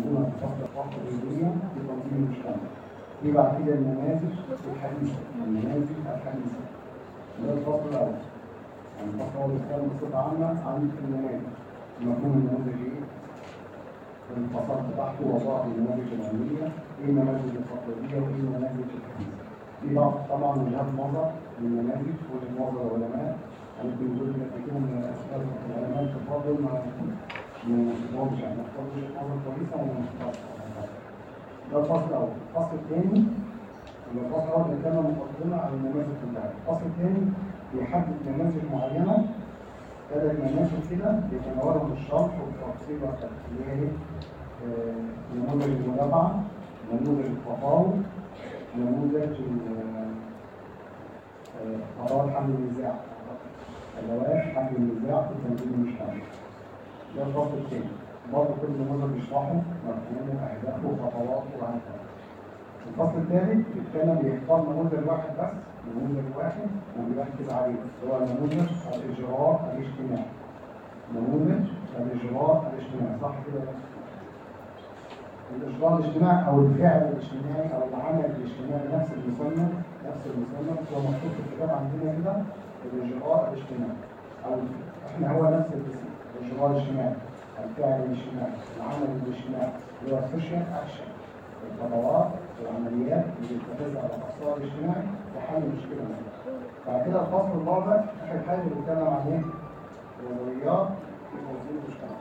عندنا في فصل الفصل الرياضية في تنظيم المجتمع في بعد كده النماذج الحديثة النماذج الحديثة ده الفصل الأول يعني الفصل الأول بيتكلم بصفة عامة عن النماذج مفهوم النماذج إيه؟ الفصل بتاعته وضع النماذج العلمية إيه النماذج التقليدية وإيه النماذج الحديثة في بعض طبعا وجهات نظر للنماذج وجهة نظر العلماء ممكن يقول لك يكون أسئلة العلماء تفضل ما ما نختارش يعني نختار وجهة نظر كويسة وما نختارش ده الفصل الأول الفصل الثاني يبقى الفصل الأول بيتكلم مقدمة عن النماذج كلها الفصل الثاني بيحدد نماذج معينة ثلاث نماذج كده بيتناولهم الشرح والتفصيل والتفصيل اللي هي ايه؟ آه، نموذج المتابعة نموذج التفاوض نموذج ال- آه، قرارات حل النزاع أدوات حل النزاع في تنظيم المجتمع ده الفصل الثاني برضه كل نموذج بيشرحه مفهومه أهدافه وخطواته وهكذا الفصل الثالث بيتكلم بيختار نموذج واحد بس نموذج واحد وبيركز عليه هو نموذج الإجراء الاجتماعي نموذج الإجراء الاجتماعي صح كده ولا لا؟ الإجراء الاجتماعي أو الفعل الاجتماعي أو العمل الاجتماعي نفس المسمى نفس المسمى هو مكتوب في الكتاب عندنا كده الإجراء الاجتماعي أو إحنا هو نفس الاسم الإجراء الاجتماعي الفعل الاجتماعي العمل الاجتماعي اللي هو السوشيال أكشن الخطوات والعمليات اللي بتتخذها على الأقصى الاجتماعي لحل مشكلة ما بعد كده الفصل الرابع آخر حاجة بنتكلم عن إيه؟ نظريات في تنظيم المجتمع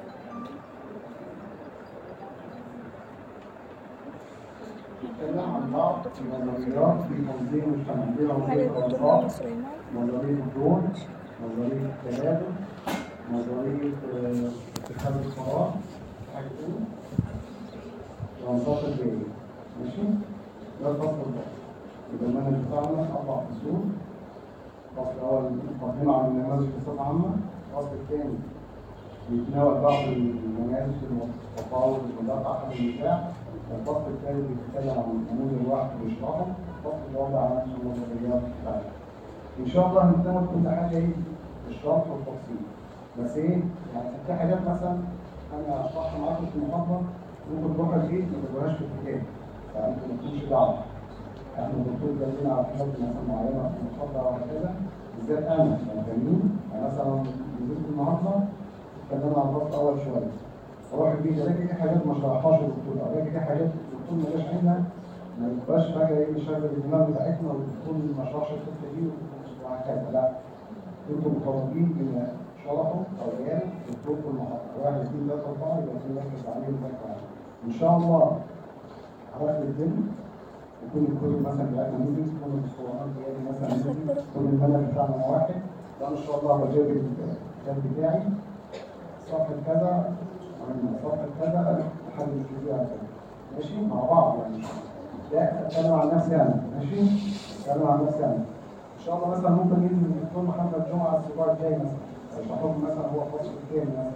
نتكلم عن بعض النظريات في تنظيم المجتمع دي نظرية الأوصاف نظرية الدور نظرية التبادل نظرية آه، اتخاذ القرار حاجة تانية الأنشطة البيئية ماشي؟ ده الفصل الرابع يبقى المنهج بتاعنا أربع فصول الفصل الأول مقدمة عن النماذج بصفة عامة الفصل الثاني بيتناول بعض النماذج التفاوض والمدافع عن النزاع الفصل الثالث بيتكلم عن نموذج واحد بيشرحه الفصل الرابع عن النظريات بتاعته ان شاء الله هنتناول كل حاجه ايه بالشرح والتفصيل بس ايه يعني في حاجات مثلا انا اشرحها معاكم في المحاضره ممكن تروح البيت ما تقولهاش في الكتاب فانتوا ما تكونش دعوه احنا الدكتور جاب لنا على حاجات مثلا معينه في المحاضره ولا كذا بالذات انا يعني فاهمين يعني مثلا نزلت النهارده اتكلمنا عن الفصل الاول شويه اروح البيت الاقي في حاجات ما شرحهاش الدكتور الاقي في حاجات الدكتور ما جاش عنها ما يبقاش بقى ايه نشغل الدماغ بتاعتنا والدكتور ما شرحش الحته دي وهكذا لا انتوا مطالبين بما شرحوا او قال الدكتور في المحاضره واحد اثنين ثلاثه اربعه يبقى في مركز عليه ومركز عليه ان شاء الله عرفت الدنيا يكون الكتب مثلا بتاعتنا نزل يكون الاسطوانات دي مثلا نزل يكون المنهج بتاعنا واحد ده ان شاء الله بجيب الكتاب بتاعي صفحه كذا مهمة صفحة كذا لحد الجزء كذا ماشي مع بعض يعني لا اتكلم عن نفسي انا ماشي اتكلم عن نفسي انا ان شاء الله مثلا ممكن يجي الدكتور محمد جمعه الاسبوع الجاي مثلا يشرح لكم مثلا هو الفصل الثاني مثلا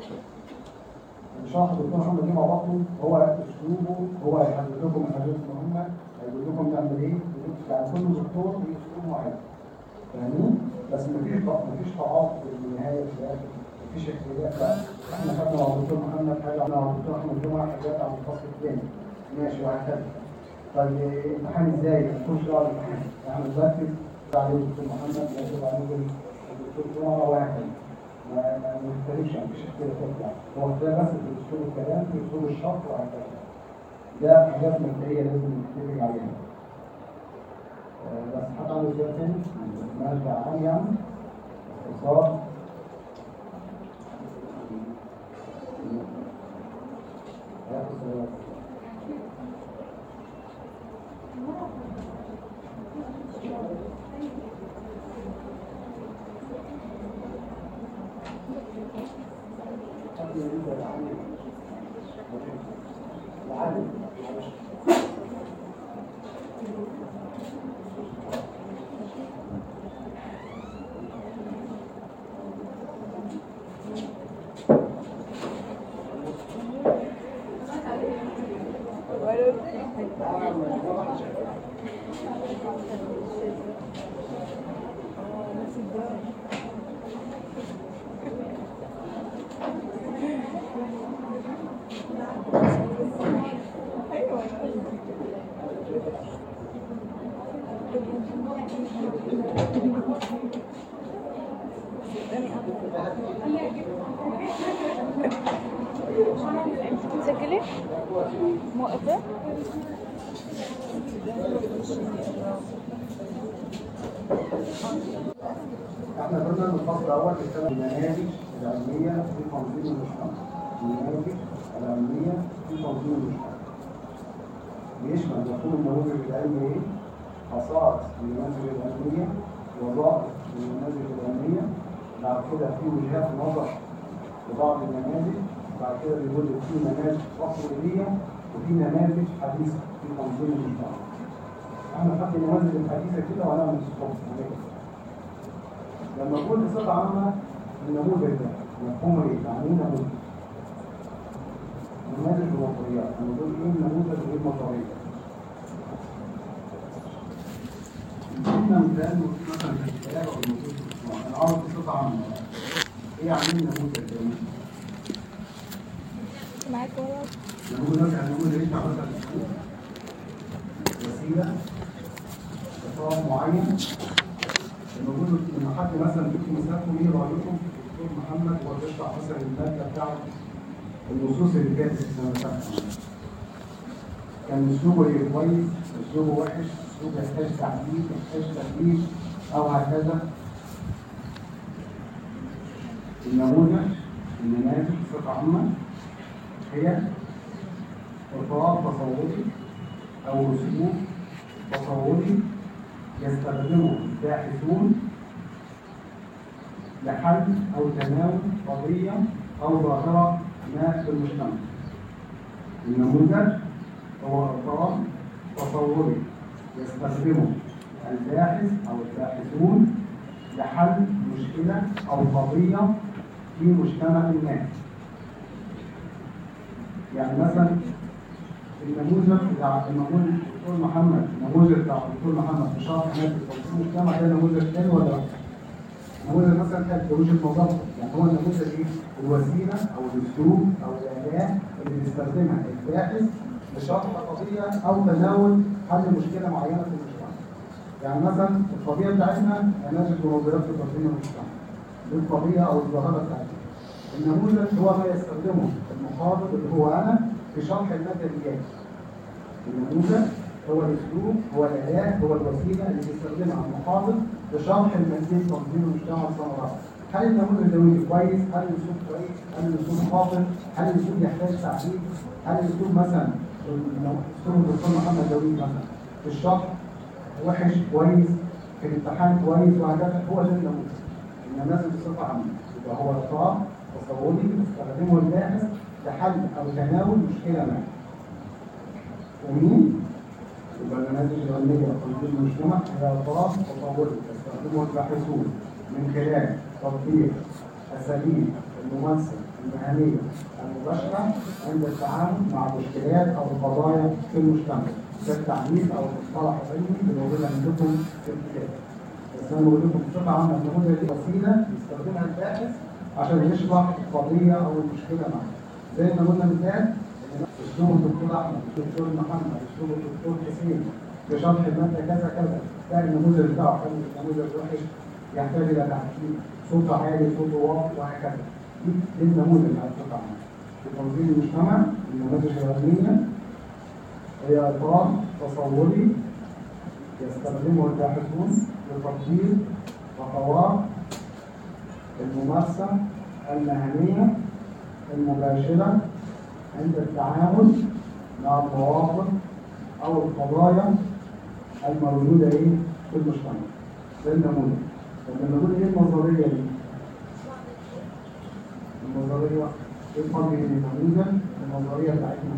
شرح الدكتور محمد جمعه برضه هو اسلوبه هو هيحدد لكم الحاجات المهمه هيقول لكم نعمل ايه يعني كل دكتور ليه اسلوب معين فاهمين بس مفيش مفيش تعارض في النهايه في الاخر مفيش اختلاف لا احنا خدنا مع الدكتور محمد حاجه مع الدكتور احمد جمعه حاجات عن الفصل الثاني ماشي وهكذا طيب امتحان ازاي؟ مفيش دعوه بالامتحان احنا نركز عليه الدكتور محمد نركز عليه الدكتور جمعه وهكذا ما ما نختلفش مفيش اختلافات يعني هو اختلاف بس في اسلوب الكلام في اسلوب الشرح وهكذا ده حاجات مبدئيه لازم نتفق عليها آه، بس حتى على الوزاره تاني مرجع عام يعني اختصار تسجلي موقفة احنا كنا من الفصل الاول بنتكلم عن المناهج العلميه في تنظيم المجتمع. المناهج العلميه في تنظيم المجتمع. بيشمل مفهوم النموذج العلمي ايه؟ خصائص النماذج العلميه، وظائف النماذج العلميه، بعد كده في وجهات نظر لبعض النماذج، بعد كده بيقول لك في نماذج تقليديه وفي نماذج حديثه في تنظيم المجتمع. احنا خدنا النماذج الحديثه كده وهنعمل ستوب لما اقول بصفه عامه النموذج ده مفهوم ايه؟ يعني ايه نموذج؟ نماذج الوطنيات، لما اقول ايه النموذج وايه المطريه؟ جبنا مثال مثلا في الكتاب او الموجود في الصناعه، انا عاوز بصفه عامه ايه يعني ايه النموذج ده؟ معاك ورق نموذج يعني نموذج انت مثلا وسيله لطلب معين لما اقول لما حد مثلا بيكتب مثالكم ايه رايكم في الدكتور محمد وهو بيشرح مثلا الماده بتاعت النصوص اللي كانت في السنه اللي فاتت كان اسلوبه ايه كويس اسلوبه وحش اسلوبه يحتاج تعديل يحتاج تغيير او هكذا النموذج النماذج بصفه عامه هي اطار تصوري او اسلوب تصوري يستخدمه الباحثون لحل او تناول قضيه او ظاهره ما في المجتمع. النموذج هو اطار تصوري يستخدمه الباحث او الباحثون لحل مشكله او قضيه في مجتمع ما. يعني مثلا النموذج بتاع النموذج الدكتور محمد النموذج بتاع الدكتور محمد في شرح ماده تنظيم المجتمع ده نموذج حلو ولا لا؟ نموذج مثلا كان في وجهه نظره يعني هو النموذج ايه؟ الوسيله او الاسلوب او الاداه اللي بيستخدمها الباحث لشرح قضيه او تناول حل مشكله معينه في المجتمع. يعني مثلا القضيه بتاعتنا نماذج منظرات في تنظيم المجتمع. دي القضيه او الظاهره بتاعتنا. النموذج هو ما يستخدمه المخاطب اللي هو انا في شرح الماده اللي جايه. النموذج هو الاسلوب هو الاداه هو الوسيله اللي بيستخدمها المخاطب لشرح المادين تنظيم المجتمع الصناعي. هل النموذج ده كويس؟ هل الاسلوب كويس؟ هل الاسلوب خاطئ؟ هل الاسلوب يحتاج تعديل؟ هل الاسلوب مثلا اسلوب الدكتور محمد داوود مثلا في الشرح وحش كويس في الامتحان كويس وهكذا هو ده النموذج. النماذج بصفه عامه يبقى هو اطار تصوري يستخدمه الباحث لحل او تناول مشكله ما. ومين؟ يبقى النماذج العلميه تنظيم المجتمع هي اطار تصوري يستخدمه الباحثون من خلال تطبيق اساليب الممارسه المهنيه المباشره عند التعامل مع المشكلات او القضايا في المجتمع. ده التعريف او المصطلح العلمي اللي موجود عندكم في الكتاب. بس انا بقول لكم بصفه عامه النموذج دي وسيله يستخدمها الباحث عشان يشرح القضيه او المشكله معاه. زي ما قلنا مثال اسلوب الدكتور احمد، الدكتور محمد، اسلوب الدكتور حسين في شرح الماده كذا كذا، تلاقي النموذج بتاعه حلو، النموذج وحش يحتاج الى تعديل، صوته عالي، صوته واطي وهكذا. دي دي النموذج على فكره عامه. في تنظيم المجتمع النماذج العلميه هي اطار تصوري يستخدمه الباحثون لتطبيق خطوات الممارسة المهنية المباشرة عند التعامل مع المواقف أو القضايا الموجودة إيه في المجتمع. ده النموذج. طب لما نقول إيه النظرية دي؟ النظرية إيه الفرق بين النموذج والنظرية بتاعتنا؟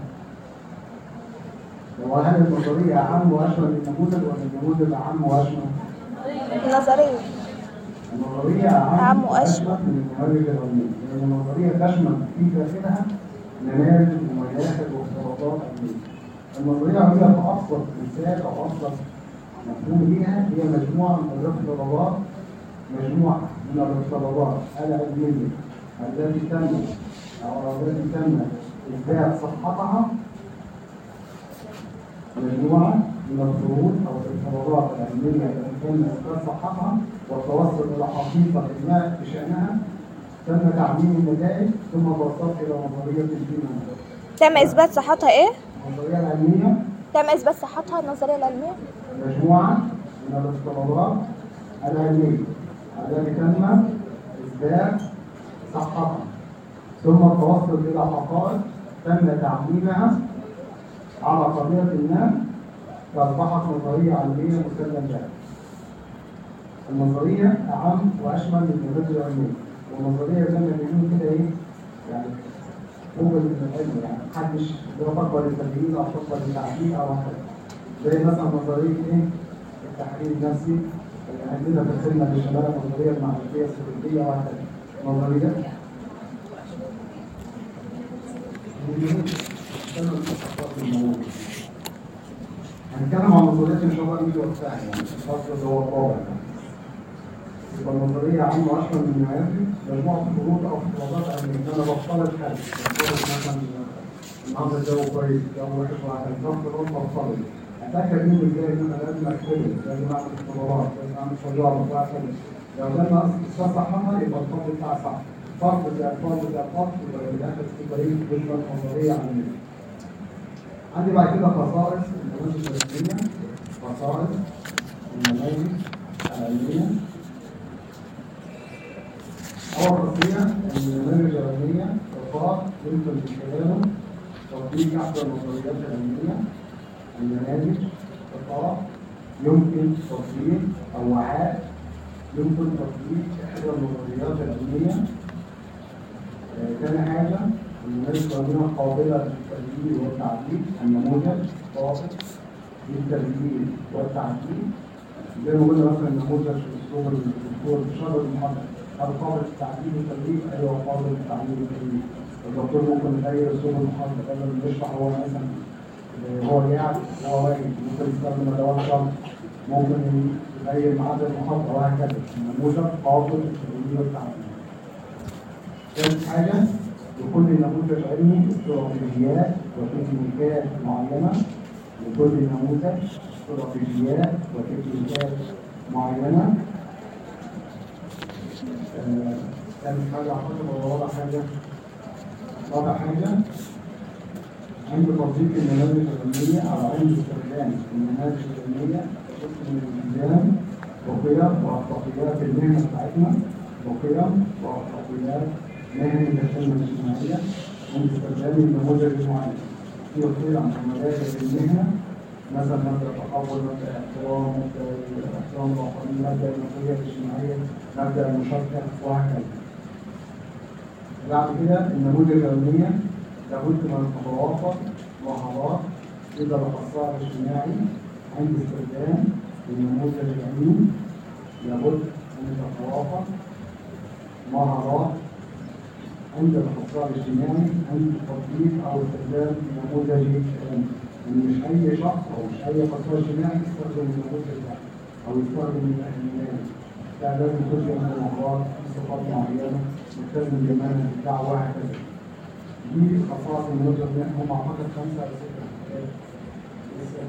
هو هل النظرية أعم وأشمل من النموذج ولا النموذج أعم وأشمل؟ نظرية النظرية أعم أعم وأشمل. وأشمل من النماذج العلمية، لأن النظرية تشمل في داخلها نماذج وملاحظ وافتراضات علمية. النظرية العلمية في أبسط مثال أو أبسط مفهوم ليها هي مجموعة من الافتراضات مجموعة من الافتراضات العلمية التي تم أو التي تم إثبات صحتها مجموعة من الفروض أو الافتراضات العلمية التي تم إثبات صحتها والتوصل إلى حقيقة ما بشأنها تم تعميم النتائج ثم توصلت إلى نظرية الدين تم اثبات صحتها ايه النظرية العلمية تم اثبات صحتها النظريه العلميه مجموعة من الافتراضات العلمية التي تم إثبات صحتها ثم التوصل إلى حقائق تم تعميمها على قضية ما فأصبحت نظرية علمية مسلم بها. النظرية أعم وأشمل من النماذج العلمية والنظرية زي ما بيقولوا كده إيه يعني قوة من العلم يعني محدش لا تقبل التدليل أو تقبل التعديل أو هكذا زي مثلا نظرية إيه التحليل النفسي اللي عندنا في السنة للشباب النظرية المعرفية السلوكية وهكذا نظرية هنتكلم عن نظريات ان شاء الله نيجي وقتها يعني الفصل اللي هو الرابع يبقى النظرية عامة أشمل من المعرفي مجموعة فروض أو افتراضات علمية إن أنا بفترض حاجة بفترض مثلا النهارده الجو كويس الجو وحش وهكذا بفترض بفترض أتأكد منه إزاي إن أنا لازم أكتبه لازم أعمل اختبارات لازم أعمل تجارب وهكذا لو ده أنا صحها يبقى الفرض بتاعي صح فرض زي فرض زي فرض يبقى في الآخر في طريق بالنسبة نظرية علمية عندي بعد كده خصائص النماذج العلمية خصائص النماذج العلمية أول خاصية أن النماذج العلمية إطار يمكن من خلاله تطبيق أحد النظريات العلمية النماذج إطار يمكن تطبيق أو وعاء يمكن تطبيق إحدى النظريات العلمية آه، تاني حاجة النماذج العلمية قابلة للتبديل والتعديل النموذج قابل للتبديل والتعديل زي ما قلنا مثلا النموذج في اسلوب الدكتور بشر المحدد هل قابل للتعديل والتدريب؟ ايوه قابل للتعديل والتدريب الدكتور ممكن يغير اسلوب المحدد بدل ما يشرح هو مثلا آه، هو قاعد وهو واقف ممكن يستخدم ادوات شرح ممكن يغير ميعاد المحاضره وهكذا النموذج قابل للتدريب والتعديل ثالث حاجة لكل نموذج علمي استراتيجيات وتكنيكات معينة لكل نموذج استراتيجيات وتكنيكات معينة آه، ثالث حاجة أعتقد هو رابع حاجة رابع حاجة عند تطبيق النماذج العلمية أو عند استخدام النماذج العلمية جزء من الالتزام بقيم وأخلاقيات المهنة بتاعتنا بقيم وأخلاقيات مهنة الخدمة الاجتماعية عند استخدام النموذج المعين في وسيلة عن مبادئ المهنة مثلا مبدأ التقبل مبدأ الاحترام مبدأ الاحترام الآخرين مبدأ المسؤولية الاجتماعية مبدأ المشاركة وهكذا بعد كده النموذج العلمية لابد من أن تتوافر مهارات إذا الأخصائي الاجتماعي عند استخدام النموذج العلمي لابد أن تتوافر مهارات عند الأخصائي الاجتماعي عند تطبيق أو استخدام نموذج علمي يعني مش أي شخص أو مش أي أخصائي اجتماعي يستخدم النموذج ده أو يستخدم الأهميات لا لازم يكون في مهارات في صفات معينة ملتزم بالمنهج بتاعه وهكذا دي خصائص النموذج ده هم أعتقد خمسة أو ستة حاجات لسه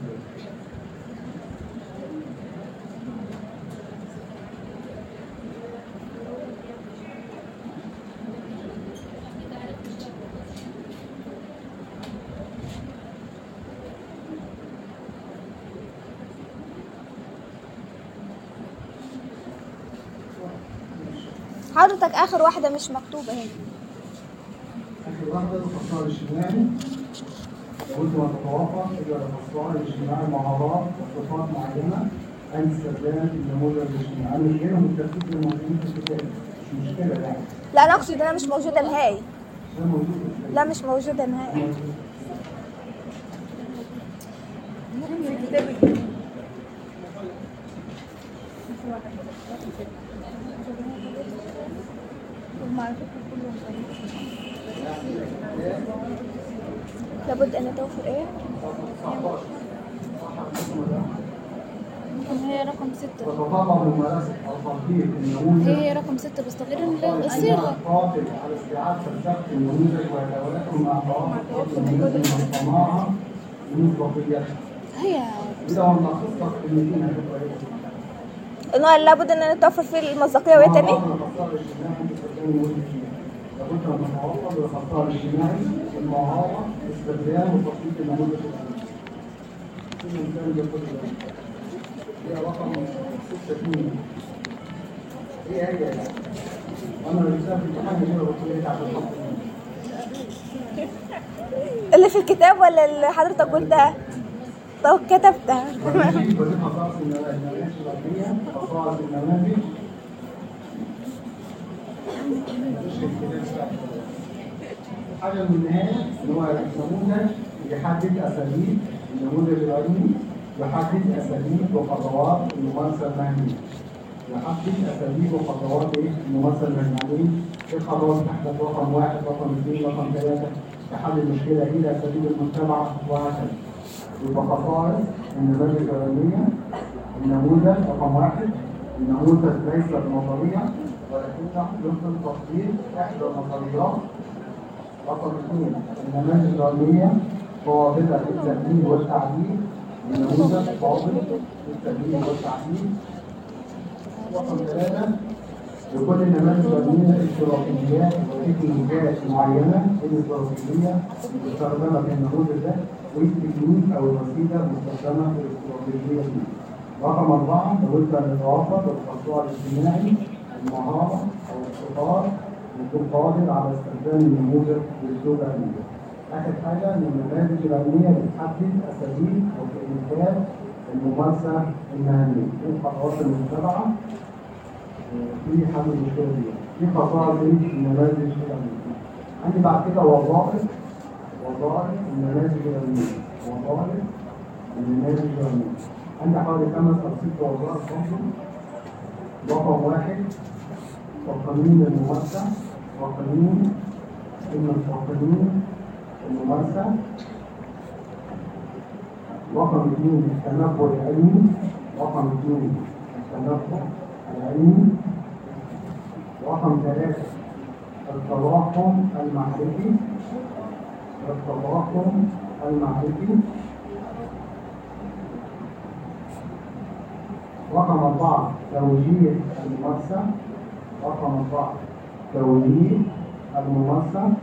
حضرتك اخر واحده مش مكتوبه هنا آخر واحدة الأخصائي الاجتماعي لابد أن تتوافر إلى الأخصائي الاجتماعي مهارات وصفات معينة عند استخدام النموذج الاجتماعي من غيرهم التركيز الموجودين في الكتاب مش مشكلة يعني لا انا اقصد انا مش موجوده نهائي ده موجود في الكتاب. لا مش موجوده نهائي لابد ان توفر ايه ممكن هي رقم ستة تتطلب ممارسة أو تطبيق النموذج هي رقم ستة بس تغيير الصيغة قاتل على استيعاب فلسفة النموذج ويتولد مع توافق النموذج والصناعة من خطيئته. هي إذا هو مخصص كلمتين هتبقى إيه؟ ان هو لابد ان نتوفر فيه المصداقيه وايه تاني لابد من التوافق بالخطاب الاجتماعي والمهارة باستخدام وتطبيق النموذج الأمريكي. في مثال يقول ذلك. هي رقم 26 هي هي يعني. وانا الرسالة في الامتحان هجيبها بالطريقة عشان خاطر اللي في الكتاب ولا اللي حضرتك قلتها لو كتبتها ودي خصائص النماذج الشرعية خصائص النماذج حاجة من النهاية اللي هو النموذج يحدد أساليب النموذج العلمي يحدد أساليب وخطوات الممارسة المهنية يحدد أساليب وخطوات إيه؟ الممارسة المهنية إيه الخطوات تحدث رقم واحد رقم اثنين رقم ثلاثة تحل المشكلة إلى أساليب المجتمع وهكذا يبقى خصائص النماذج العلمية النموذج رقم واحد النموذج ليس نظريا ولكنه يمكن تطبيق إحدى النظريات رقم اثنين النماذج العلمية قابلة للتبديل والتعديل النموذج قابل للتبديل والتعديل رقم ثلاثة لكل النماذج العلمية اشتراكيات وتكنيكات معينة الاستراتيجية مستخدمة في النموذج ده والتكنيك أو الوسيلة المستخدمة في الاستراتيجية دي. رقم أربعة لابد أن يتوفر الخصوع الاجتماعي المهارة أو الخطار يكون قادر على استخدام النموذج بأسلوب علمي. آخر حاجة إن النماذج العلمية بتحدد أساليب وتكنيكات الممارسة المهنية. إيه الخطوات المتبعة في حل المشكلة دي. في خصائص النماذج العلمية. عندي بعد كده وظائف وظائف النماذج العلمية. وظائف النماذج العلمية. عندي حوالي خمس أو ست وظائف برضه. رقم واحد وقانون الممارسة وقانون وقانون الممارسة رقم اثنين التنبؤ العلمي رقم اثنين التنبؤ العلمي رقم ثلاثة التضخم المعرفي التضخم المعرفي رقم أربعة توجيه الممارسة رقم أربعة توجيه الممارسة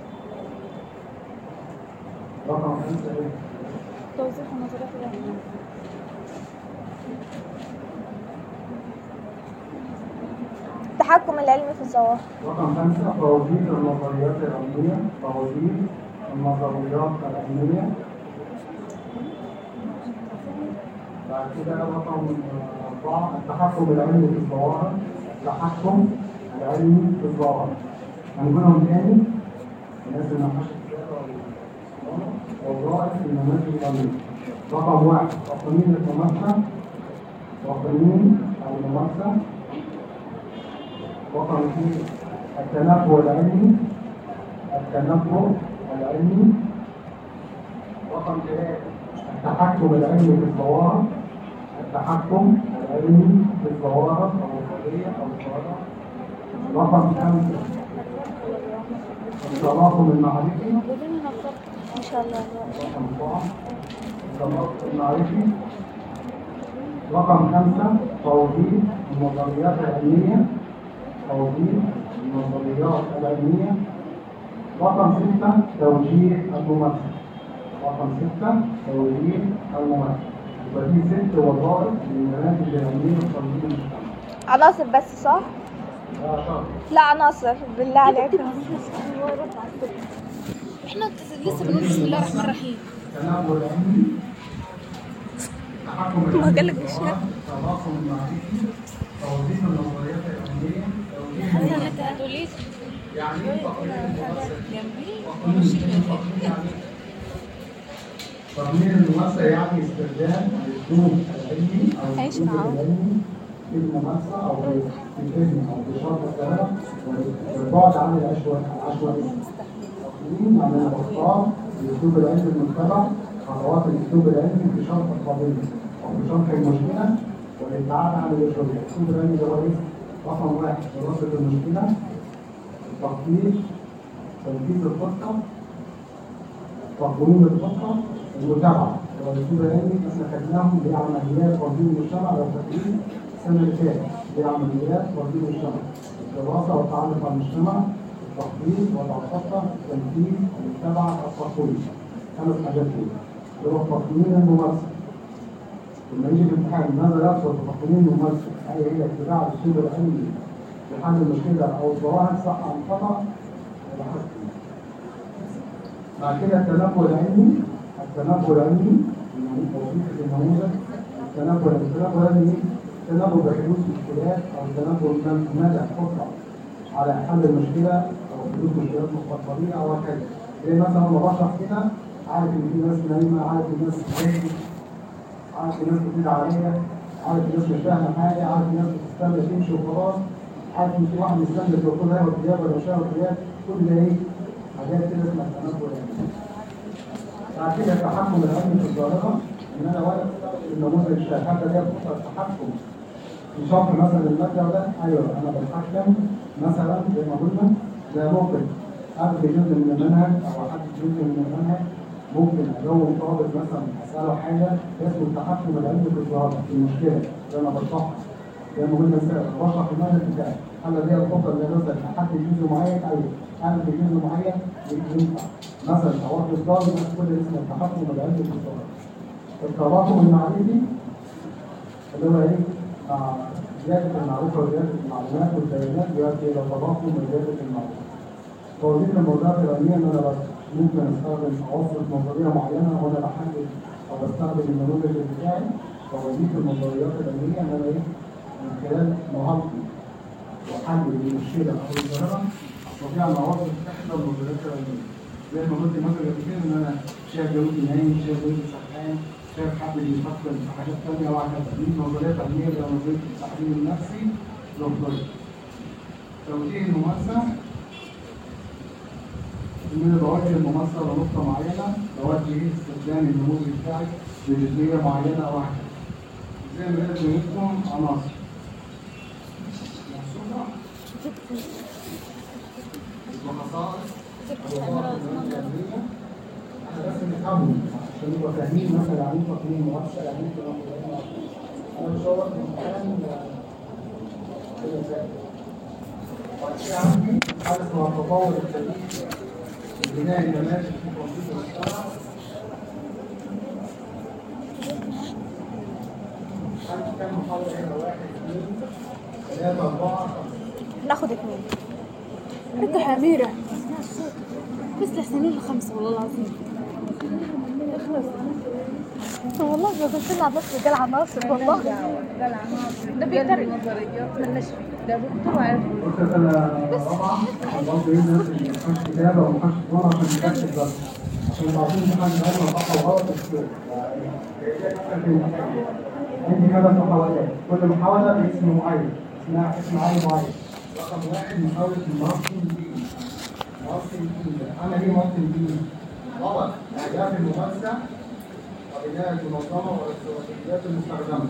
رقم خمسة إيه؟ توضيح النظريات العلمية التحكم العلمي في الظواهر رقم خمسة توظيف النظريات العلمية توظيف النظريات العلمية بعد كده رقم أربعة التحكم العلمي في الظواهر التحكم العلمي في الظواهر هنقولهم تاني الناس اللي ما حشت وظائف النماذج العلمية رقم واحد تقنين الممارسة تقنين الممارسة رقم اثنين التنبؤ العلمي التنبؤ العلمي رقم ثلاثة التحكم العلمي في الظواهر التحكم العلمي في الظواهر أو القضية أو الظواهر رقم خمسة التراكم المعرفي موجودين هنا في ان شاء الله رقم أربعة التراكم المعرفي رقم خمسة توظيف النظريات العلمية توظيف النظريات العلمية رقم ستة توجيه الممارسة رقم ستة توجيه الممارسة يبقى في ست وظائف للمناهج العلمية وتنظيم المجتمع عناصر بس صح لا شرط لا عناصر بالله عليك احنا لسه بنقول بسم الله الرحمن الرحيم التنوع العلمي تحكم ما العلمي قال لك في مش الظواهر، التراكم المعرفي توظيف النظريات العلمية توجيه حسن الممارسة. انت هتقولي يعني ايه تقنين الممارسة؟ جنبي تقنين تقنين يعني إيه؟ تقنين الممارسة يعني استخدام الأسلوب العلمي أو عيش الأسلوب معاهم. العلمي في الممارسة أو في في الفهم أو في شرح الكلام والبعد عن العشوائية العشوائية. تقنين يعني أنا بختار الأسلوب العلمي المتبع خطوات الأسلوب العلمي في شرح القضية أو في شرح المشكله والابتعاد عن الاشراك الاسلوب الرمي ده هو ايه؟ رقم واحد دراسه المشكله التخطيط تنفيذ الخطه تقويم الخطه المتابعه والاسلوب الرمي احنا خدناهم بعمليات تنظيم المجتمع لو فاكرين السنه اللي فاتت بعمليات تنظيم المجتمع الدراسه والتعرف على المجتمع التخطيط وضع الخطه التنفيذ المتابعه التقويم خمس حاجات دول اللي هو تقويم الممارسه لما يجي في الامتحان ماذا يقصد بتقويم الممارسه؟ هل هي اتباع الاسلوب العلمي لحل المشكله او الظواهر صح ام خطا؟ ولا حسب بعد كده التنبؤ العلمي التنبؤ العلمي وظيفه النموذج التنبؤ التنبؤ العلمي التنبؤ بحدوث مشكلات او التنبؤ من مدى الخطه على حل المشكله او حدوث مشكلات مستقبليه او هكذا زي مثلا لما بشرح كده عارف ان في ناس نايمه عارف ان الناس نايمه عارف الناس بتزعل عليا عارف الناس مش فاهمه حاجه عارف الناس بتستنى تمشي وخلاص عارف ان في واحد مستنى يقول لها غياب ولا مش هياخد غياب كل ده ايه حاجات كده اسمها التنبؤ العلمي بعد كده التحكم العلمي في الظاهره ان انا واقف النموذج الشهاده ده فرصه التحكم في شرح مثلا الماده ده ايوه انا بتحكم مثلا زي ما قلنا ده ممكن اخذ جزء من المنهج او احدد جزء من المنهج ممكن اجاوب طالب مثلا اساله حاجه اسمه التحكم العلمي في الظاهره في المشكله اللي انا بشرحها زي ما قلنا بشرح المنهج بتاعي هل دي الخطه اللي مثلا احدد جزء معين ايوه اعمل بجزء معين ينفع مثلا اوقف الطالب كل اسمه التحكم العلمي في الظاهره التراكم المعرفي اللي هو ايه؟ مع زيادة المعرفة وزيادة المعلومات والبيانات يؤدي إلى تراكم وزيادة المعرفة. توظيف الموضوعات العلمية إن أنا بس ممكن أستخدم أوصف نظرية معينة وأنا بحدد أو بستخدم النموذج بتاعي توظيف النظريات العلمية إن أنا إيه؟ من خلال مهارتي وحل المشكلة أو الظاهرة أستطيع أن أوظف إحدى النظريات العلمية. زي ما قلت مثلا قبل كده إن أنا شايف جلوسي نايم، شايف جلوسي سرحان، شايف حد بيفكر في حاجات تانية وهكذا دي نظريات علمية زي نظرية التحليل النفسي نظرية توجيه الممارسة إن أنا بوجه الممارسة لنقطة معينة بوجه استخدام النموذج بتاعي لجزئية معينة أو هكذا زي ما لازم يكون عناصر محسوبة وخصائص الوظائف العلمية احنا بس نفهمه عشان نبقى فاهمين مثلا يعني ايه تقييم مؤسسه يعني ايه تقييم انا مش هو الامتحان كده فاهم بعد كده عندي حاجه اسمها التطور التاريخي بناء النماذج في تنظيم المجتمع عندي كام محاضره هنا واحد اثنين ثلاثه اربعه خمسه ناخد اتنين انت حميرة اسمع الصوت بس لحسنين الخمسة والله العظيم اخلص والله ما كنت نلعب بس رجال عناصر والله ده بيقدر نظريات مالناش فيه ده دكتور عارف قلت انا رابعه برضه ايه الناس اللي ما فيهاش كتابه وما فيهاش صوره عشان تكتب بس عشان بعدين امتحان العلم خطا غلط الصوت عندي ثلاث محاولات كل محاوله باسم معين اسمها اسم عالم معين رقم واحد محاوله الماركتنج بي ماركتنج بي عمل ايه ماركتنج بي؟ غلط اهداف الممارسه وبناء المنظمه والاستراتيجيات المستخدمه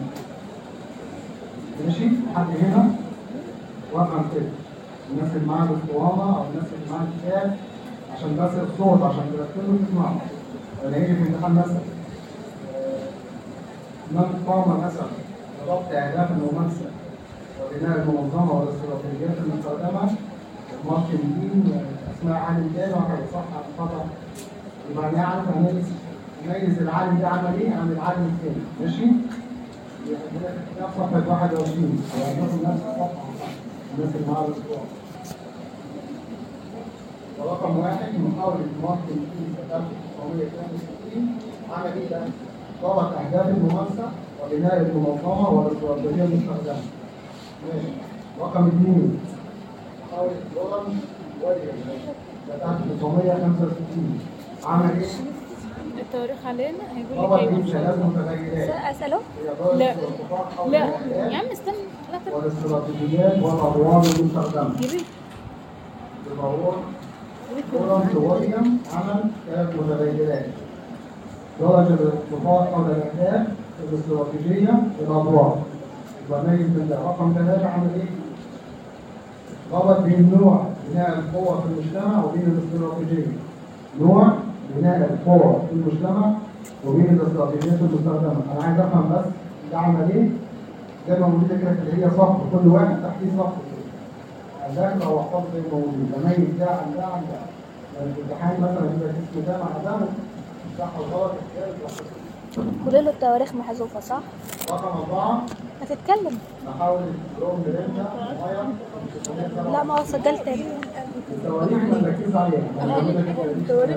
ماشي لحد هنا رقم كده الناس اللي معاها الاسطوانه او الناس اللي معاها الكتاب عشان بس الصوت عشان تركزوا تسمعوا انا هيجي في امتحان مثلا من قام مثلا بضبط اهداف الممارسه وبناء المنظمه والاستراتيجيات المستخدمه الماركتنج اسماء عالم تاني وهكذا صح أم خطا يبقى انا عارف اميز اميز العالم ده عمل ايه عن العالم الثاني ماشي؟ يعني ده في صفحه 21 يعني نفس الصفحه الناس اللي معاها الاسبوع ورقم واحد محاولة ماركتنج في 1962 عمل ايه ده؟ ضبط أهداف الممارسة وبناء المنظمة والاستراتيجية المستخدمة. ماشي. رقم اثنين محاولة لورنس ويليامز ده 1965 عمل ايه؟ التواريخ علينا هيقول ضبط لك ايه ايه ثلاث متغيرات اساله هي ضرب لا. الارتفاع حول لا الأهداف يا عم استنى لا تبقى والاستراتيجيات والأدوار المستخدمة. يبي بضرورة لورنس ويليام عمل ثلاث متغيرات درجة الارتفاع حول الأهداف الاستراتيجية الأدوار يبقى ناجي من رقم ثلاثة عمل إيه؟ ربط بين نوع بناء القوة في المجتمع وبين الاستراتيجية نوع بناء القوة في المجتمع وبين الاستراتيجيات المستخدمة أنا عايز أفهم بس ده عمل إيه؟ زي ما موجودة كده اللي هي صف كل واحد تحتيه صف كده أذاكر أو أحفظ زي ما موجود أميز ده عن ده عن ده لما في الامتحان مثلا يبقى اسم ده مع ده صح وغلط اختيار كل له التواريخ محذوفة صح؟ رقم أربعة ما تتكلم نحاول الدروم برنجة مغير لا ما هو سجلت تاني التواريخ ما نركز عليها التواريخ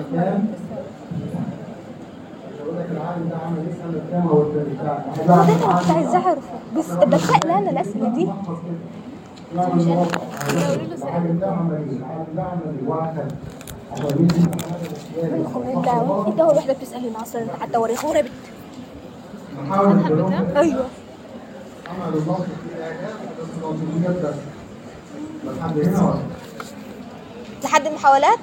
يقول لك العالم ده عمل ايه سنة كام هو التاريخ هو ده انا كنت عايزاه اعرفه بس بتخيل انا الاسئله دي العالم ده عمل ايه؟ العالم ده عمل ايه؟ وهكذا عشان يجي امتحانات الاختياري. انت انت اول واحده بتسالني مع اصلا على التواريخ وربت نحاول الدروم ايوه عمل النص في الاعجاز بس العنصريات بس لحد هنا ولا لحد المحاولات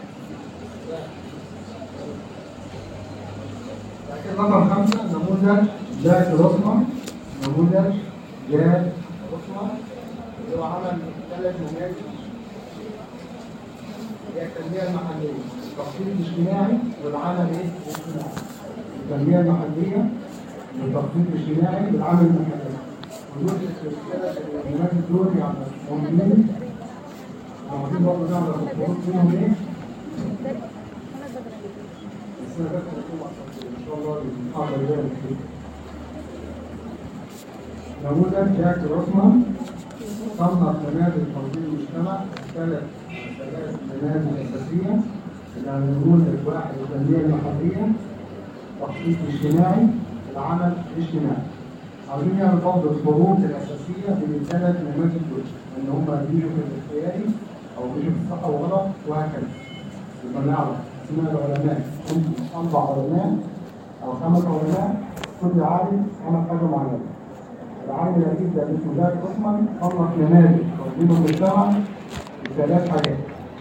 لكن رقم خمسة نموذج جاك روسمان نموذج جاك روسمان اللي هو عمل ثلاث نماذج هي التنمية المحلية التخطيط الاجتماعي والعمل ايه؟ الاجتماعي التنمية المحلية والتخطيط الاجتماعي والعمل المحلي ودول الثلاث النماذج دول يعني مهمين عاوزين برضه نعرف الخروج منهم ايه؟ السنة اللي فاتت كنت مع ان شاء الله المحاضرة اللي جاية بخير. نموذج جاك روسمان صنف نماذج تنظيم المجتمع ثلاث ثلاث نماذج أساسية يعني نموذج واحد التنمية المحلية التخطيط الاجتماعي العمل الاجتماعي عاوزين نعمل برضه الفروق الأساسية بين الثلاث نماذج دول إن هم بيجوا في الاختياري أو بيجوا في الصح وغلط وهكذا يبقى نعرف اسماء العلماء هم أربع علماء أو خمس علماء كل عالم عمل حاجة معينة العالم الأكيد ده اسمه جاك أوسمان صنف نماذج تنظيم المجتمع بثلاث حاجات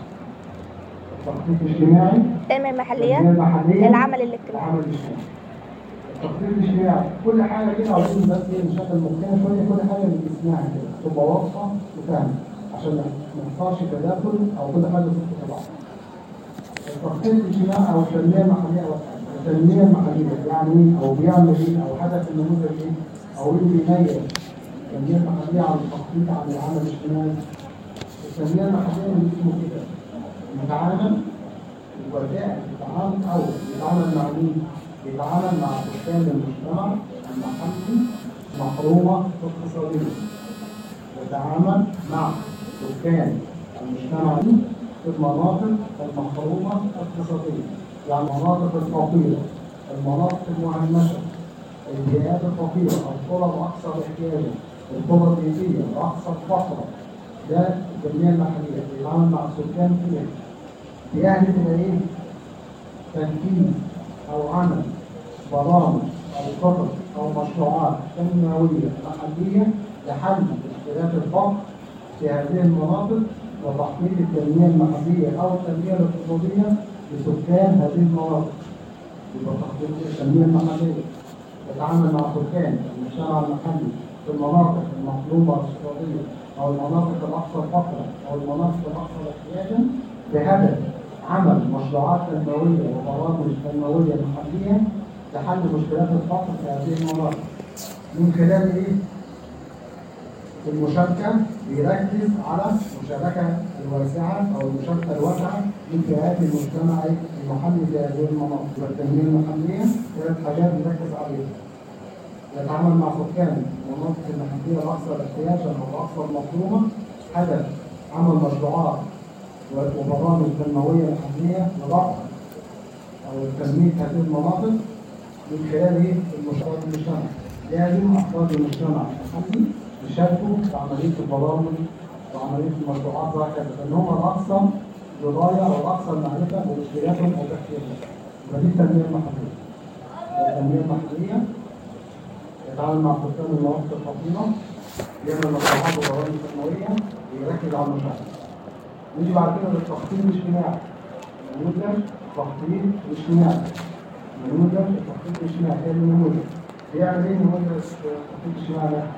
التخطيط الاجتماعي التنميه التنمية المحليه المحلية العمل الاجتماعي العمل الاجتماعي التخطيط الاجتماعي كل حاجة كده عاوزين بس ايه نشغل مخنا شوية كل حاجة بنسمعها كده تبقى واضحة وفاهمة عشان ما يحصلش تداخل أو كل حاجة تدخل في بعض التخطيط الاجتماعي او التنميه المحليه او التنميه المحليه يعني ايه او بيعمل ايه او هدف النموذج ايه او ايه اللي بيميز التنميه المحليه عن التخطيط عن العمل الاجتماعي التنميه المحليه من اسمه كده يتعامل وسائل يتعامل او يتعامل مع مين؟ يتعامل مع سكان المجتمع المحلي محرومه اقتصاديا يتعامل مع سكان المجتمع في المناطق المحرومة اقتصاديا يعني المناطق الفقيرة المناطق المهمشة البيئات الفقيرة القرى الأكثر احتياجا القرى الريفية الأكثر فقرا ده التنمية المحلية بيتعامل مع السكان فيها بيهدف إلى إيه؟ تنفيذ أو عمل برامج أو خطط أو مشروعات تنموية محلية لحل مشكلات الفقر في هذه المناطق وتحقيق التنمية المحلية أو التنمية الاقتصادية لسكان هذه المناطق. يبقى تحقيق التنمية المحلية يتعامل مع سكان المجتمع المحلي في المناطق المطلوبة اقتصاديا أو المناطق الأكثر فقرا أو المناطق الأكثر احتياجا بهدف عمل مشروعات تنموية وبرامج تنموية محلية لحل مشكلات الفقر في هذه المناطق. من خلال إيه؟ المشاركة بيركز على المشاركة الواسعة أو المشاركة الواسعة من فئات المجتمع المحلي في هذه المناطق والتنمية المحلية ثلاث حاجات بيركز عليها. يتعامل مع سكان المناطق المحلية الأكثر احتياجا أو الأكثر مطلوبة هدف عمل مشروعات وبرامج تنموية محلية لرفع أو تنمية هذه المناطق من خلال إيه؟ المشروعات المجتمع. لازم أفراد المجتمع المحلي يشاركوا في عملية البرامج وعملية المشروعات وهكذا لأن هم الأكثر دراية أو الأكثر معرفة بمشكلاتهم أو باحتياجاتهم. ودي التنمية المحلية. التنمية المحلية يتعامل مع سكان المناطق الفقيرة يعمل مشروعات وبرامج تنموية ويركز على المشاعر. نيجي بعد كده للتخطيط الاجتماعي. نموذج تخطيط اجتماعي. نموذج التخطيط الاجتماعي هي النموذج بيعمل ايه نموذج التخطيط الاجتماعي ده؟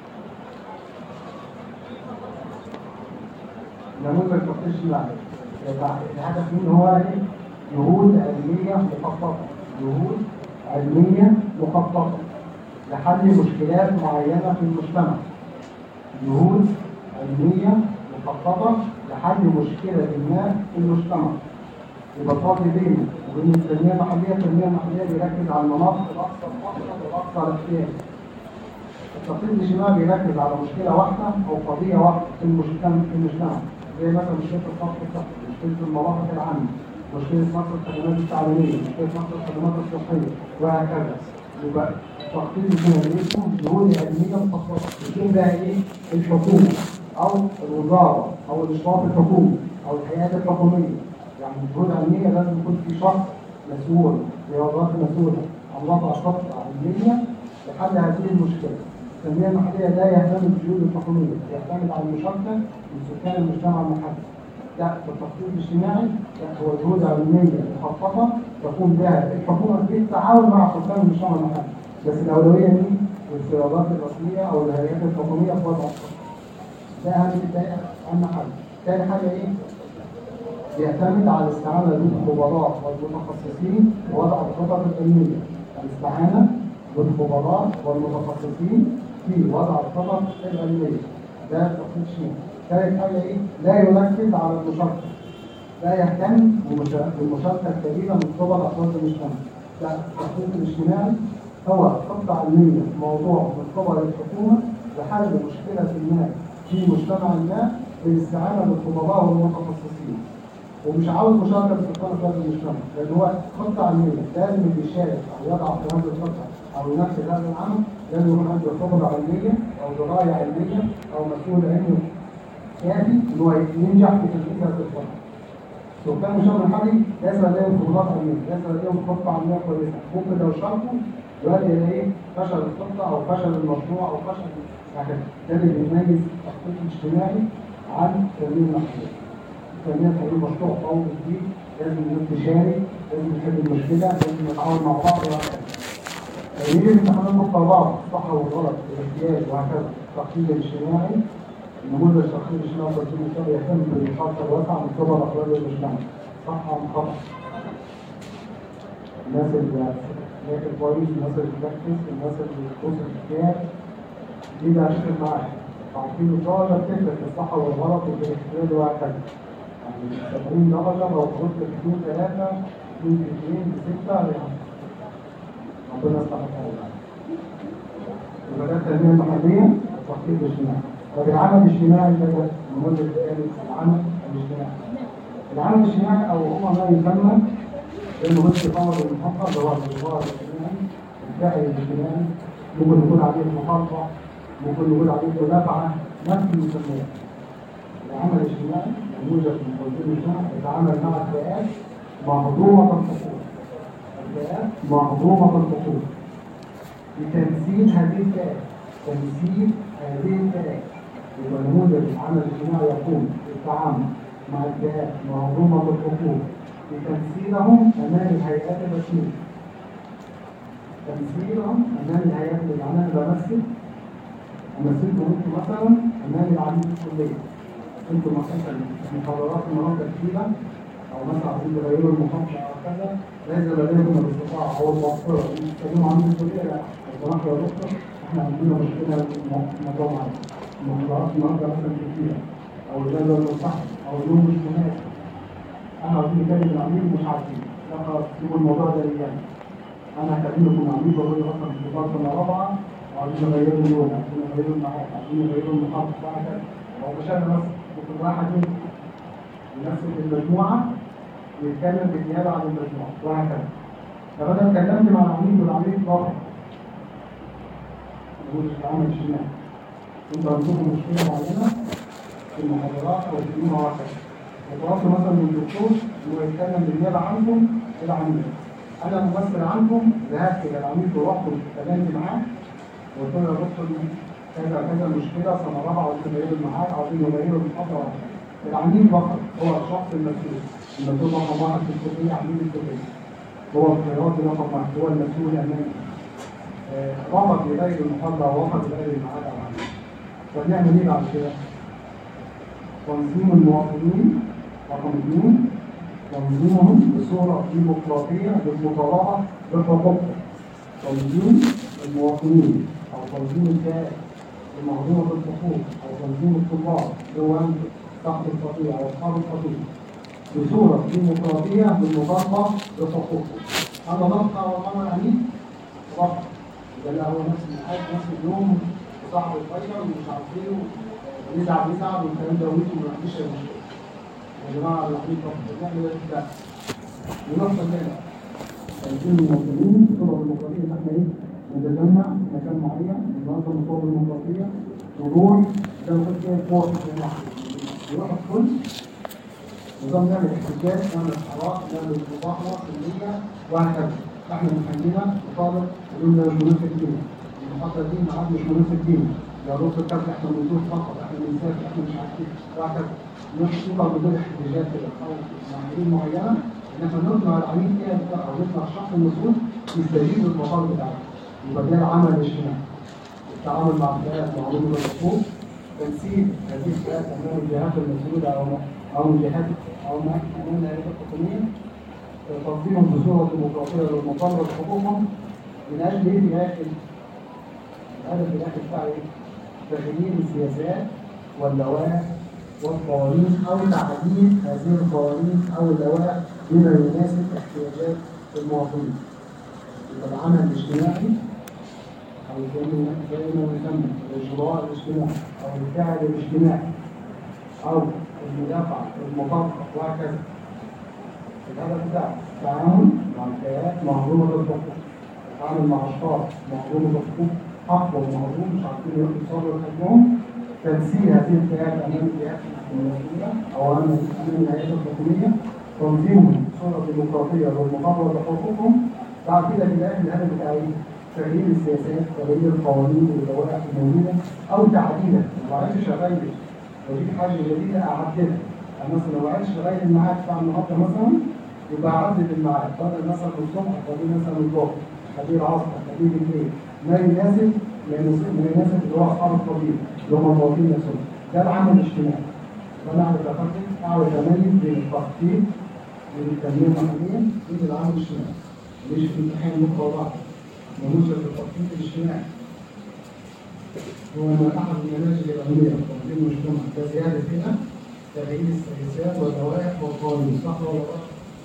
نموذج التخطيط الاجتماعي يبقى الهدف منه هو ايه؟ جهود علمية مخططة جهود علمية مخططة لحل مشكلات معينة في المجتمع جهود علمية مخططة لحل مشكلة ما في المجتمع يبقى الفرق بينه وبين التنمية المحلية، التنمية المحلية بيركز على المناطق الأكثر فقرا والأكثر احتياج. التخطيط الاجتماعي بيركز على مشكلة واحدة أو قضية واحدة في المجتمع في المجتمع زي مثلا مشكلة الفقر الصحي، مشكلة المرافق العامة، مشكلة نقص الخدمات التعليمية، مشكلة نقص الخدمات الصحية وهكذا. يبقى التخطيط الاجتماعي اسمه جهود علمية مخططة، يكون بقى إيه؟ الحكومة أو الوزارة أو الإشراف الحكومي أو الهيئات الحكومية يعني الجهود العلمية لازم يكون في شخص مسؤول رياضات مسؤولة عن وضع خطة علمية لحل هذه المشكلة. التنمية المحلية لا يهتم بالجهود الحكومية، يعتمد على المشاركة من سكان المجتمع المحلي. لا في التخطيط الاجتماعي لا هو جهود علمية مخططة تقوم بها الحكومة بالتعاون مع سكان المجتمع المحلي. بس الأولوية دي للسيادات الرسمية أو الهيئات الحكومية في وضع الخطة. ده أهم ده أهم حاجة. تاني حاجة إيه؟ يعتمد على الاستعانة بالخبراء والمتخصصين ووضع الخطط العلمية. الاستعانة بالخبراء والمتخصصين في وضع الخطط العلمية. ده التخطيط الشمالي. ثالث حاجة إيه؟ لا يركز على المشاركة. لا يهتم بمشا- بالمشاركة الكبيرة من قبل أفراد المجتمع. لا التخطيط الاجتماعي هو خطة علمية موضوع من قبل الحكومة لحل مشكلة ما في مجتمع ما بالاستعانة بالخبراء والمتخصصين. ومش عاوز مشاركه في سلطان افراد المجتمع لان هو خطه علميه لازم اللي يشارك او يضع في هذه الخطه او ينفذ هذا العمل لازم يكون عنده خبره علميه او درايه علميه او مسؤول علمي كافي ان هو ينجح في تنفيذ هذه الخطه. سكان المجتمع المحلي ليس لديهم خبرات علميه، ليس لديهم خطه علميه كويسه، ممكن لو شاركوا يؤدي الى ايه؟ فشل الخطه او فشل المشروع او فشل هكذا. ده اللي بيميز التخطيط الاجتماعي عن التنميه المحليه. التنمية الحقيقية مشروع قوي جديد لازم الناس تشارك لازم نحل المشكلة لازم نتعاون مع بعض وهكذا. يجي الامتحانات مقتضاه الصح والغلط الاحتياج وهكذا التخطيط الاجتماعي نموذج التخطيط الاجتماعي والتنمية الاجتماعي يهتم بالمشاركة الواسعة من قبل أفراد المجتمع صح أم خطأ؟ الناس اللي ذاكر كويس الناس اللي بتركز الناس اللي بتوصل الكتاب دي اللي هشتغل معاها عارفين الدرجة بتفرق في الصح والغلط وفي الاحتياج وهكذا يعني 70 درجة لو غلطت في 2 3 2 في 2 في 6 يعني ربنا يصلح الحال يبقى ده التنمية المحلية والتخطيط الاجتماعي طب العمل الاجتماعي ده ده النموذج الثالث العمل الاجتماعي العمل الاجتماعي او هو ما يسمى انه بس قمر المحقق اللي هو الانظار الاجتماعي الفاعل الاجتماعي ممكن يكون عليه محافظة ممكن يكون عليه مدافعة نفس المسميات العمل الاجتماعي نموذج من توجيه المجتمع يتعامل مع الفئات مهضومة الحقوق الفئات مهضومة الحقوق لتمثيل هذه الفئات تمثيل هذه الفئات يبقى نموذج العمل الاجتماعي يقوم بالتعامل مع الفئات مهضومة الحقوق لتمثيلهم أمام الهيئات الرسمية تمثيلهم أمام الهيئات يعني أنا بمثل أمثلكم أنتم مثلا أمام العميد الكلية انتم مثلا محاضرات النهارده كتيره او مثلا عايزين تغيروا المحافظه او كذا لازم لديكم الاستطاعه او المقدره ان تتكلموا عن الكليه لا الصراحه يا دكتور احنا عندنا مشكله في الموضوع معين المحاضرات النهارده مثلا كتيره او الجدول المصحح او اليوم مش مناسب انا عايزين نكلم العميد مش عارفين لا خلاص سيبوا الموضوع ده ليا انا هكلمكم العميد واقول له مثلا في فتره سنه رابعه وعايزين نغيروا اليوم عايزين نغيروا الميعاد عايزين نغيروا المحافظه وهكذا هو مش انا بس ممكن واحد منكم يمثل المجموعه ويتكلم بالنيابه عن المجموعه وهكذا طب انا اتكلمت مع العميد والعميد رفض نقول العمل الاجتماعي انتوا عندكم مشكله معينه في المحاضرات او في اليوم وهكذا وطلبت مثلا من الدكتور انه يتكلم بالنيابه عنكم العميد انا ممثل عنكم ذهبت الى العميد ورحت واتكلمت معاه وقلت له يا دكتور كذا كذا مشكله سنه رابعه عاوزين نغيروا الميعاد عاوزين نغيروا المحاضره العميد فقط هو الشخص المسؤول المسؤول رقم واحد في الكليه عميد الكليه هو القيادي رقم واحد هو المسؤول امامي آه، وفق لغير المحاضرة ووفق لغير الميعاد أو عمل. فبنعمل إيه بعد كده؟ تنظيم المواطنين رقم اثنين تنظيمهم بصورة ديمقراطية بالمطالبة بحقوقهم. تنظيم المواطنين أو تنظيم الكيان المهضومة بالحقوق أو تنظيم الطلاب هو تحت القطيع أو أصحاب القطيع بصورة ديمقراطية بالمطالبة بحقوقهم. أنا ضغط على الأمر أمين ضغط ده اللي هو نفس الحاج نفس اليوم وصاحب الفايدة ومش عارف ايه ونزعل نزعل والكلام ده ويجي وما فيش أي مشكلة. يا جماعة الحبيب طب نعمل ايه ده؟ ونحصل كده تنظيم المواطنين بصورة ديمقراطية إن احنا ايه؟ نتجمع في مكان معين ننظم الصور الديمقراطية حضور ده المفروض كده فوق يروح الكل نظام نعمل احتجاج نعمل حراك نعمل مظاهرة سلمية وهكذا احنا محلنا مطالب قلنا مش مناسب لينا المحاضرة دي معاد مش مناسب لينا يا دكتور كذا احنا بنزور فقط احنا بنسافر احنا مش عارف ايه وهكذا نوصل بدون احتجاجات كده او معايير معينة ان احنا نقنع العميل فيها او نقنع الشخص المسؤول يستجيب للمطالب بتاعته يبقى ده العمل الاجتماعي التعامل مع الفئات معلومة الحقوق تنسيق هذه الفئات امام الجهات المسؤولة او او الجهات او امام الهيئات الحكومية تنظيمهم بصورة ديمقراطية للمطالبة بحقوقهم من اجل ايه في الاخر؟ الهدف في الاخر بتاع ايه؟ تغيير السياسات واللوائح والقوانين او تعديل هذه القوانين او اللوائح بما يناسب احتياجات المواطنين. يبقى العمل الاجتماعي او زي ما زي ما نسمى الاجراء الاجتماعي او الفعل الاجتماعي او المدافعه المطابقه وهكذا. الهدف ده التعامل مع الفئات مهضومه الحقوق التعامل مع اشخاص مهضومه الحقوق حق ومهضوم مش عارفين ياخدوا يصرفوا حجمهم تنسيق هذه الفئات امام الجهات المسؤوله او امام امام الهيئات الحكوميه تنظيمهم بصوره ديمقراطيه والمطالبه بحقوقهم بعد كده في الاخر الهدف بتاع ايه؟ تغيير السياسات تغيير القوانين واللوائح الموجوده او تعديلها ما عرفتش اغير لو في حاجه جديده اعدلها يعني مثلا لو عرفتش اغير الميعاد بتاع النهارده مثلا يبقى اعدل الميعاد بدل مثلا الصبح خليه مثلا الظهر خليه العصر خليه بالليل ما يناسب ما يناسب ما يناسب اللي هو اصحاب الطبيب اللي هم المواطنين نفسهم ده العمل الاجتماعي فانا اعرف افرق اعرف اميز بين التخطيط بين التنميه المحليه وبين العمل الاجتماعي مش في امتحان بكره وبعد ملوش في التخطيط الاجتماعي هو من احد المناهج العلميه تنظيم المجتمع كزياده فئه تغيير السياسات واللوائح والقوانين صح ولا لا؟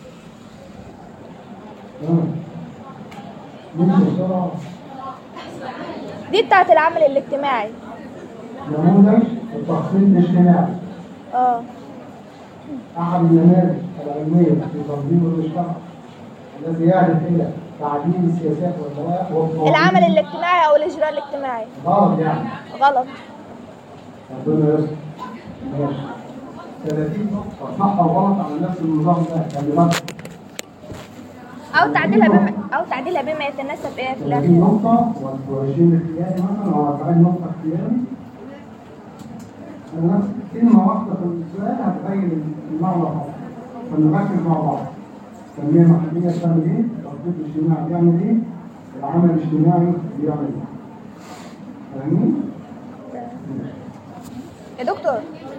تمام ممكن بسرعه دي بتاعت العمل الاجتماعي نموذج التخطيط الاجتماعي اه احد المناهج العلميه في تنظيم المجتمع الذي يهدف الى تعديل السياسات واللوائح والقوانين العمل الاجتماعي او الاجراء الاجتماعي غلط يعني غلط ربنا يستر ماشي 30 نقطة صح أو غلط على نفس النظام ده خلي بالك او تعديلها بما او تعديلها بما يتناسب ايه في 30 الاخر نقطة و20 اختياري مثلا أو 40 نقطة اختياري نفس كلمة واحدة في السؤال هتبين المعنى الخاص فنركز مع بعض التنمية المحلية بتعمل إيه؟ التخطيط الاجتماعي بيعمل إيه؟ العمل الاجتماعي بيعمل إيه؟ فاهمين؟ يا دكتور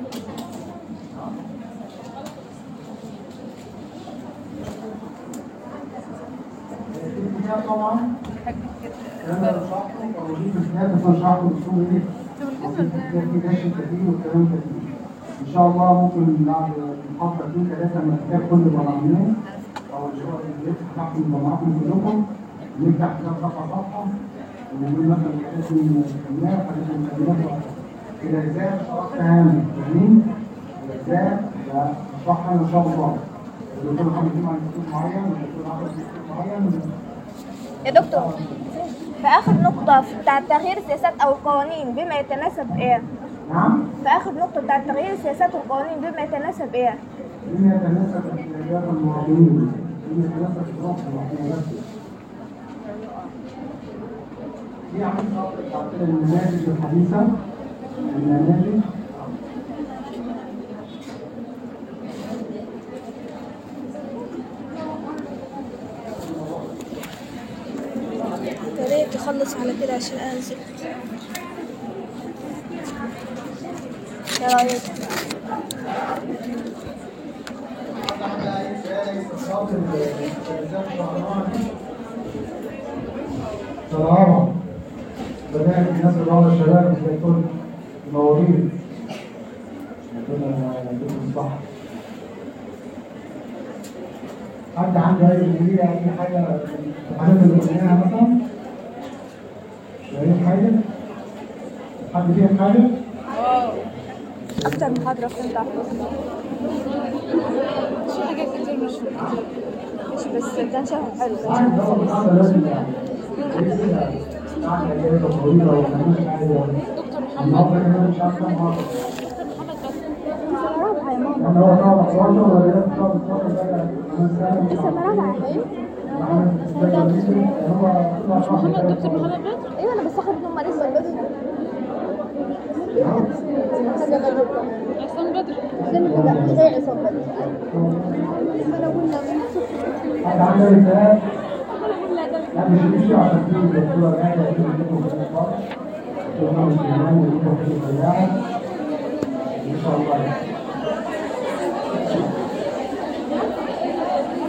الكتاب طبعا انا شرحته او في الكتاب بس انا شرحته باسلوب ايه؟ في داش كتير والكلام كتير. ان شاء الله ممكن بعد محاضره اثنين ثلاثه لما الكتاب كله يبقى مضمون او الشغل اللي بتاعكم يبقى معاكم كلكم نفتح كتاب صفحه صفحه ونقول مثلا الحاجات اللي خدناها الحاجات اللي خدناها الاجزاء شرحت اهم فاهمين؟ الاجزاء هشرحها ان شاء الله. الدكتور محمد فيهم عن دكتور معين والدكتور عبد دكتور معين يا دكتور في اخر نقطة في بتاع تغيير السياسات او القوانين بما يتناسب ايه نعم في اخر نقطة بتاع تغيير السياسات والقوانين بما يتناسب ايه بما يتناسب احتياجات المواطنين بما يتناسب ظروف المواطنين في عملية بتاعت النماذج الحديثة النماذج تاريخ ريت يخلص على كده عشان انزل يا رايك صراحة بدأت الناس اللي هم الشباب زي الفل المواليد ربنا يديكم الصحة حد عنده أي جديدة أي حاجة في الحاجات اللي قلناها مثلا؟ شايف حاجة؟ حد فيهم حاجة؟ اكتر محاضره كنت احفظها في حاجات كتير مش فاكرة. مش بس كان شرح حلو عارف ده المحاضرة لازم يعني قاعدة جايبة طويلة ومالوش حاجة دكتور محمد النهارده كمان مش عارف كام مرة دكتور محمد بس سنه رابعه يا ماما يعني هو طبعا 11 ولا لسه طبعا 12 بقى خمس سنين سنه رابعه محمد دكتور محمد بدر ايوه انا بستخرج هم لسه بس عصام بدر زي عصام بدر حد عنده رسالة؟ لا مش مش عشان في الدكتورة قاعدة في الدكتور في الفصل. الدكتور مش بينام والدكتور في